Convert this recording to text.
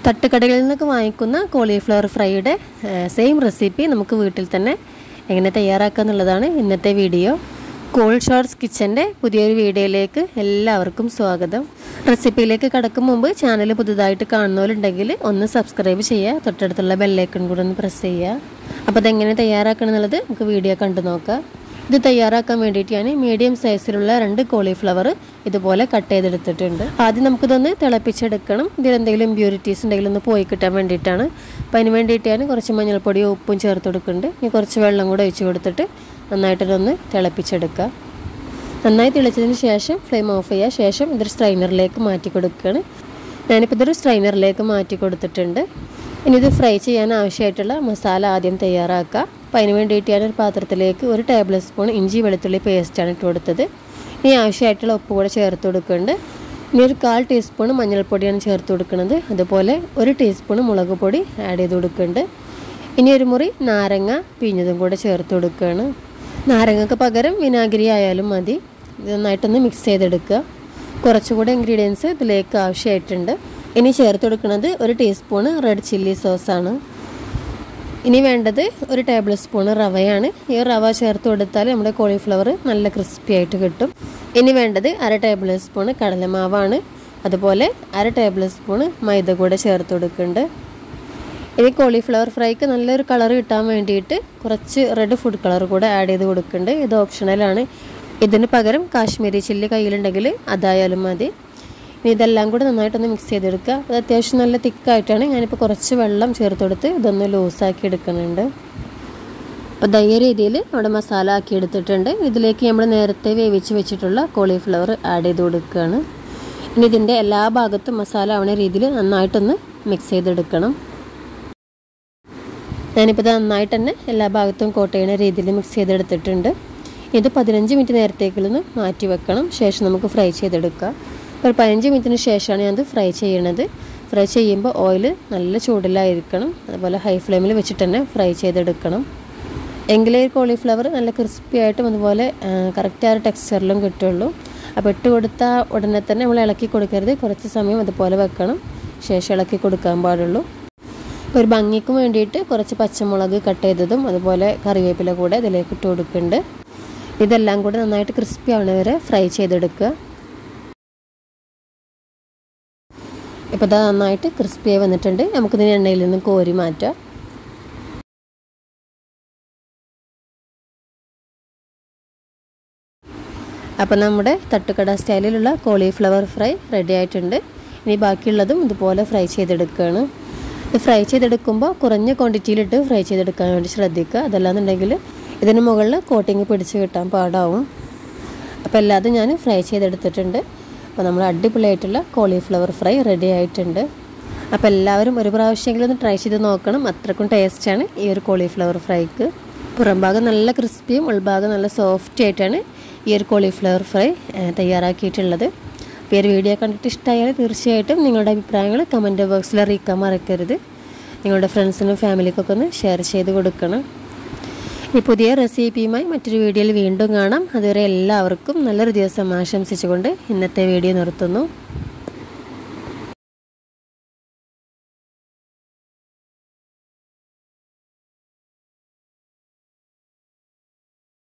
തട്ടുകടകളിൽ നിന്നൊക്കെ വാങ്ങിക്കുന്ന cauliflower ഫ്രൈയുടെ same recipe നമുക്ക് വീട്ടിൽ തന്നെ എങ്ങനെ തയ്യാറാക്കുക എന്നുള്ളതാണ് ഇന്നത്തെ വീഡിയോ കോൾ ഷോർട്സ് കിച്ചൻ്റെ പുതിയൊരു വീഡിയോയിലേക്ക് എല്ലാവർക്കും സ്വാഗതം റെസിപ്പിയിലേക്ക് കടക്കും മുമ്പ് ചാനൽ പുതുതായിട്ട് കാണുന്നവരുണ്ടെങ്കിൽ ഒന്ന് സബ്സ്ക്രൈബ് ചെയ്യുക തൊട്ടടുത്തുള്ള ബെല്ലൈക്കൺ കൂടെ ഒന്ന് പ്രസ് ചെയ്യുക അപ്പോൾ അതെങ്ങനെ തയ്യാറാക്കണം എന്നുള്ളത് നമുക്ക് വീഡിയോ കണ്ടു നോക്കാം ഇത് തയ്യാറാക്കാൻ വേണ്ടിയിട്ട് ഞാൻ മീഡിയം സൈസിലുള്ള രണ്ട് കോളിഫ്ലവർ ഇതുപോലെ കട്ട് ചെയ്തെടുത്തിട്ടുണ്ട് ആദ്യം നമുക്കിതൊന്ന് തിളപ്പിച്ചെടുക്കണം ഇതിലെന്തെങ്കിലും ഇമ്പ്യൂരിറ്റീസ് ഉണ്ടെങ്കിൽ ഒന്ന് പോയി കിട്ടാൻ വേണ്ടിയിട്ടാണ് അപ്പോൾ അതിന് വേണ്ടിയിട്ട് ഞാൻ കുറച്ച് മഞ്ഞൾപ്പൊടിയും ഉപ്പും ചേർത്ത് കൊടുക്കുന്നുണ്ട് ഇനി കുറച്ച് വെള്ളം കൂടെ ഒഴിച്ച് കൊടുത്തിട്ട് നന്നായിട്ടൊന്ന് തിളപ്പിച്ചെടുക്കുക നന്നായി തിളച്ചതിന് ശേഷം ഫ്ലെയിം ഓഫ് ചെയ്യുക ശേഷം ഇതൊരു സ്ട്രൈനറിലേക്ക് മാറ്റി കൊടുക്കുകയാണ് ഞാനിപ്പോൾ ഇതൊരു സ്ട്രൈനറിലേക്ക് മാറ്റി കൊടുത്തിട്ടുണ്ട് ഇനി ഇത് ഫ്രൈ ചെയ്യാൻ ആവശ്യമായിട്ടുള്ള മസാല ആദ്യം തയ്യാറാക്കുക അപ്പോൾ അതിന് വേണ്ടിയിട്ട് ഞാനൊരു പാത്രത്തിലേക്ക് ഒരു ടേബിൾ സ്പൂൺ ഇഞ്ചി വെളുത്തുള്ളി പേസ്റ്റാണ് ഇട്ട് കൊടുത്തത് ഇനി ആവശ്യമായിട്ടുള്ള ഉപ്പ് കൂടെ ചേർത്ത് കൊടുക്കുന്നുണ്ട് ഇനി ഒരു കാൽ ടീസ്പൂൺ മഞ്ഞൾപ്പൊടിയാണ് ചേർത്ത് കൊടുക്കുന്നത് അതുപോലെ ഒരു ടീസ്പൂൺ മുളക് പൊടി ആഡ് ചെയ്ത് കൊടുക്കുന്നുണ്ട് ഇനി ഒരു മുറി നാരങ്ങ പിഴിഞ്ഞതും കൂടെ ചേർത്ത് കൊടുക്കുകയാണ് നാരങ്ങക്ക് പകരം വിനാഗിരി ആയാലും മതി ഇത് നന്നായിട്ടൊന്ന് മിക്സ് ചെയ്തെടുക്കുക കുറച്ചുകൂടെ ഇൻഗ്രീഡിയൻസ് ഇതിലേക്ക് ആവശ്യമായിട്ടുണ്ട് ഇനി ചേർത്ത് കൊടുക്കുന്നത് ഒരു ടീസ്പൂണ് റെഡ് ചില്ലി സോസാണ് ഇനി വേണ്ടത് ഒരു ടേബിൾ സ്പൂൺ റവയാണ് ഈ റവ ചേർത്ത് കൊടുത്താൽ നമ്മുടെ കോളിഫ്ലവർ നല്ല ക്രിസ്പി ആയിട്ട് കിട്ടും ഇനി വേണ്ടത് അര ടേബിൾ സ്പൂൺ കടലമാവാണ് അതുപോലെ അര ടേബിൾ സ്പൂൺ മൈദ കൂടെ ചേർത്ത് കൊടുക്കുന്നുണ്ട് ഇനി കോളിഫ്ലവർ ഫ്രൈക്ക് നല്ലൊരു കളർ കിട്ടാൻ വേണ്ടിയിട്ട് കുറച്ച് റെഡ് ഫുഡ് കളർ കൂടെ ആഡ് ചെയ്ത് കൊടുക്കുന്നുണ്ട് ഇത് ഓപ്ഷണലാണ് ഇതിന് പകരം കാശ്മീരി ചില്ലി കയ്യിലുണ്ടെങ്കിൽ അതായാലും മതി ഇനി ഇതെല്ലാം കൂടെ നന്നായിട്ടൊന്ന് മിക്സ് ചെയ്തെടുക്കുക അത് അത്യാവശ്യം നല്ല തിക്കായിട്ടാണ് ഞാനിപ്പോൾ കുറച്ച് വെള്ളം ചേർത്ത് കൊടുത്ത് ഇതൊന്ന് ലൂസാക്കി എടുക്കുന്നുണ്ട് അപ്പോൾ ദയ രീതിയിൽ അവിടെ മസാല ആക്കി എടുത്തിട്ടുണ്ട് ഇതിലേക്ക് നമ്മൾ നേരത്തെ വേവിച്ച് വെച്ചിട്ടുള്ള കോളിഫ്ലവർ ആഡ് ചെയ്ത് കൊടുക്കുകയാണ് ഇനി ഇതിൻ്റെ എല്ലാ ഭാഗത്തും മസാല ആവണ രീതിയിൽ നന്നായിട്ടൊന്ന് മിക്സ് ചെയ്തെടുക്കണം ഞാനിപ്പോൾ ഇത് നന്നായിട്ട് തന്നെ എല്ലാ ഭാഗത്തും കോട്ട് ചെയ്യുന്ന രീതിയിൽ മിക്സ് ചെയ്തെടുത്തിട്ടുണ്ട് ഇത് പതിനഞ്ച് മിനിറ്റ് നേരത്തേക്കുള്ളൊന്ന് മാറ്റി വെക്കണം ശേഷം നമുക്ക് ഫ്രൈ ചെയ്തെടുക്കാം ഒരു പതിനഞ്ച് മിനിറ്റിന് ശേഷമാണ് ഞാനത് ഫ്രൈ ചെയ്യണത് ഫ്രൈ ചെയ്യുമ്പോൾ ഓയിൽ നല്ല ചൂടിലായിരിക്കണം അതുപോലെ ഹൈ ഫ്ലെയിമിൽ വെച്ചിട്ട് തന്നെ ഫ്രൈ ചെയ്തെടുക്കണം എങ്കിലേ കോളിഫ്ലവർ നല്ല ക്രിസ്പി ആയിട്ടും അതുപോലെ കറക്റ്റ് ആ ഒരു ടെക്സ്ചറിലും കിട്ടുള്ളൂ അപ്പോൾ ഇട്ട് കൊടുത്ത ഉടനെ തന്നെ നമ്മൾ ഇളക്കി കൊടുക്കരുത് കുറച്ച് സമയം അതുപോലെ വെക്കണം ശേഷം ഇളക്കി കൊടുക്കാൻ പാടുള്ളൂ ഒരു ഭംഗിക്ക് വേണ്ടിയിട്ട് കുറച്ച് പച്ചമുളക് കട്ട് ചെയ്തതും അതുപോലെ കറിവേപ്പില കൂടെ ഇതിലേക്ക് ഇട്ട് കൊടുക്കുന്നുണ്ട് ഇതെല്ലാം കൂടെ നന്നായിട്ട് ക്രിസ്പി ആവണ വരെ ഫ്രൈ ചെയ്തെടുക്കുക ഇപ്പോൾ ഇത് നന്നായിട്ട് ക്രിസ്പി ആയി വന്നിട്ടുണ്ട് നമുക്കിതിന് എണ്ണയിൽ നിന്ന് കോരി മാറ്റാം അപ്പോൾ നമ്മുടെ തട്ടുകട സ്റ്റൈലിലുള്ള കോളിഫ്ലവർ ഫ്രൈ റെഡി ആയിട്ടുണ്ട് ഇനി ബാക്കിയുള്ളതും ഇതുപോലെ ഫ്രൈ ചെയ്തെടുക്കുകയാണ് ഇത് ഫ്രൈ ചെയ്തെടുക്കുമ്പോൾ കുറഞ്ഞ ക്വാണ്ടിറ്റിയിലിട്ട് ഫ്രൈ ചെയ്തെടുക്കാൻ വേണ്ടി ശ്രദ്ധിക്കുക അതല്ലാന്നുണ്ടെങ്കിൽ ഇതിന് മുകളിൽ കോട്ടിങ് പിടിച്ച് കിട്ടാൻ പാടാവും അപ്പോൾ എല്ലാതും ഞാൻ ഫ്രൈ ചെയ്തെടുത്തിട്ടുണ്ട് അപ്പോൾ നമ്മൾ അടിപൊളിയായിട്ടുള്ള കോളിഫ്ലവർ ഫ്രൈ റെഡി ആയിട്ടുണ്ട് അപ്പോൾ എല്ലാവരും ഒരു പ്രാവശ്യമെങ്കിലും ഒന്ന് ട്രൈ ചെയ്ത് നോക്കണം അത്രക്കും ടേസ്റ്റാണ് ഈ ഒരു കോളിഫ്ലവർ ഫ്രൈക്ക് പുറം ഭാഗം നല്ല ക്രിസ്പിയും ഉൾഭാഗം നല്ല സോഫ്റ്റ് ആയിട്ടാണ് ഈ ഒരു കോളിഫ്ലവർ ഫ്രൈ തയ്യാറാക്കിയിട്ടുള്ളത് അപ്പോൾ ഈ ഒരു വീഡിയോ കണ്ടിട്ട് ഇഷ്ടമായാൽ തീർച്ചയായിട്ടും നിങ്ങളുടെ അഭിപ്രായങ്ങൾ കമൻറ്റ് ബോക്സിൽ അറിയിക്കാൻ മറക്കരുത് നിങ്ങളുടെ ഫ്രണ്ട്സിനും ഫാമിലിക്കൊക്കെ ഒന്ന് ഷെയർ ചെയ്ത് കൊടുക്കണം ഈ പുതിയ റെസിപ്പിയുമായി മറ്റൊരു വീഡിയോയിൽ വീണ്ടും കാണാം അതുവരെ എല്ലാവർക്കും നല്ലൊരു ദിവസം ആശംസിച്ചുകൊണ്ട് ഇന്നത്തെ വീഡിയോ നിർത്തുന്നു